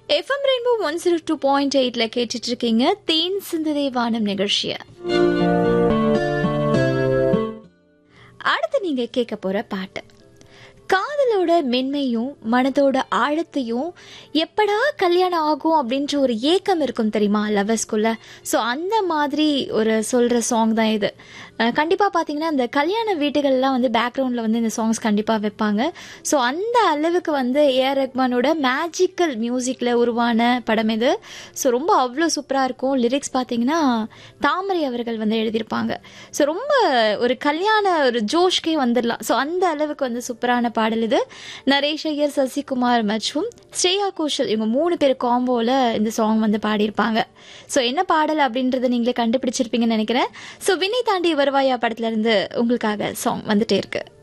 FM rainbow one zero two point எயிட்ல கேட்டுட்டு இருக்கீங்க தேன் சிந்ததே வானம் நிகழ்ச்சிய அடுத்து நீங்க கேட்க போற பாட்டு காதலோட மென்மையும் மனதோட ஆழத்தையும் எப்படா கல்யாணம் ஆகும் அப்படின்ற ஒரு ஏக்கம் இருக்கும் தெரியுமா லவர்ஸ்குள்ள ஸோ அந்த மாதிரி ஒரு சொல்ற சாங் தான் இது அஹ் கண்டிப்பா பாத்தீங்கன்னா இந்த கல்யாண வீட்டுகள்லாம் வந்து பேக்ரவுண்ட்ல வந்து இந்த சாங்ஸ் கண்டிப்பா வைப்பாங்க ஸோ அந்த அளவுக்கு வந்து ஏஆர் ரஹ்மானோட மேஜிக்கல் மியூசிக்ல உருவான படம் இது ஸோ ரொம்ப அவ்வளோ சூப்பரா இருக்கும் லிரிக்ஸ் பாத்தீங்கன்னா தாமரை அவர்கள் வந்து எழுதியிருப்பாங்க ஸோ ரொம்ப ஒரு கல்யாண ஒரு ஜோஷ்கே வந்துடலாம் ஸோ அந்த அளவுக்கு வந்து சூப்பரான பாடல் இது நரேஷ் ஐயர் சசிகுமார் மற்றும் ஸ்ரேயா கோஷல் இவங்க மூணு பேர் காம்போல இந்த சாங் வந்து பாடியிருப்பாங்க ஸோ என்ன பாடல் அப்படின்றத நீங்களே கண்டுபிடிச்சிருப்பீங்கன்னு நினைக்கிறேன் ஸோ வினை தாண்டி வருவாயா படத்துல இருந்து உங்களுக்காக சாங் வந்துட்டே இருக்கு